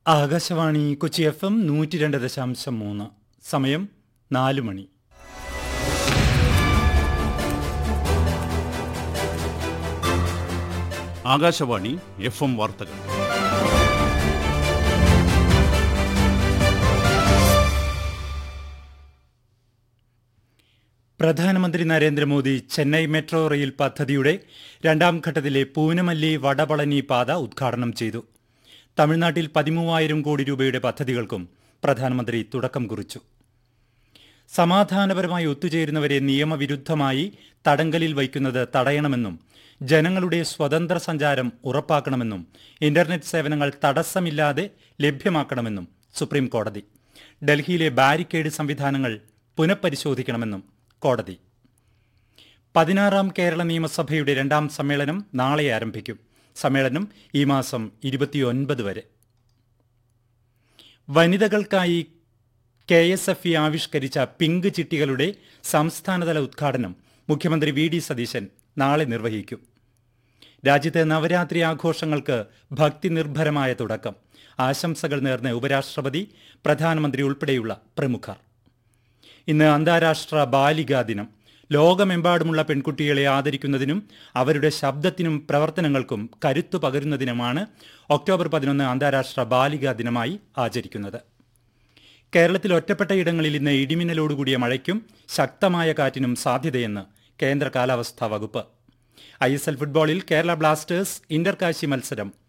Akashvani Kochi F M നൂറ്റി രണ്ട് ദശാംശം മൂന്ന് സമയം നാല് മണി ആകാശവാണി എഫ് എം വാർത്തകൾ പ്രധാനമന്ത്രി നരേന്ദ്രമോദി ചെന്നൈ മെട്രോ റെയിൽ പദ്ധതിയുടെ രണ്ടാം ഘട്ടത്തിലെ പൂനമല്ലി വടപളനി പാത ഉദ്ഘാടനം ചെയ്തു തമിഴ്നാട്ടിൽ പതിമൂവായിരം കോടി രൂപയുടെ പദ്ധതികൾക്കും പ്രധാനമന്ത്രി തുടക്കം കുറിച്ചു സമാധാനപരമായി ഒത്തുചേരുന്നവരെ നിയമവിരുദ്ധമായി തടങ്കലിൽ വയ്ക്കുന്നത് തടയണമെന്നും ജനങ്ങളുടെ സ്വതന്ത്ര സഞ്ചാരം ഉറപ്പാക്കണമെന്നും ഇന്റർനെറ്റ് സേവനങ്ങൾ തടസ്സമില്ലാതെ ലഭ്യമാക്കണമെന്നും സുപ്രീം കോടതി ഡൽഹിയിലെ ബാരിക്കേഡ് സംവിധാനങ്ങൾ പുനഃപരിശോധിക്കണമെന്നും കോടതി പതിനാറാം കേരള നിയമസഭയുടെ രണ്ടാം സമ്മേളനം നാളെ ആരംഭിക്കും സമ്മേളനം ഈ മാസം ഇരുപത്തിയൊൻപത് വരെ വനിതകൾക്കായി കെ എസ് എഫ് ഇ ആവിഷ്കരിച്ച പിങ്ക് ചിട്ടികളുടെ സംസ്ഥാനതല ഉദ്ഘാടനം മുഖ്യമന്ത്രി വി ഡി സതീശൻ നാളെ നിർവഹിക്കും രാജ്യത്തെ നവരാത്രി ആഘോഷങ്ങൾക്ക് ഭക്തി നിർഭരമായ തുടക്കം ആശംസകൾ നേർന്ന ഉപരാഷ്ട്രപതി പ്രധാനമന്ത്രി ഉൾപ്പെടെയുള്ള പ്രമുഖർ ഇന്ന് അന്താരാഷ്ട്ര ബാലികാ ദിനം ലോകമെമ്പാടുമുള്ള പെൺകുട്ടികളെ ആദരിക്കുന്നതിനും അവരുടെ ശബ്ദത്തിനും പ്രവർത്തനങ്ങൾക്കും കരുത്തു പകരുന്നതിനുമാണ് ഒക്ടോബർ പതിനൊന്ന് അന്താരാഷ്ട്ര ബാലികാ ദിനമായി ആചരിക്കുന്നത് കേരളത്തിൽ ഒറ്റപ്പെട്ട ഇടങ്ങളിൽ ഇന്ന് ഇടിമിന്നലോടുകൂടിയ മഴയ്ക്കും ശക്തമായ കാറ്റിനും സാധ്യതയെന്ന് കേന്ദ്ര കാലാവസ്ഥാ വകുപ്പ് ഐ എസ് എൽ ഫുട്ബോളിൽ കേരള ബ്ലാസ്റ്റേഴ്സ് ഇന്റർകാശി മത്സരം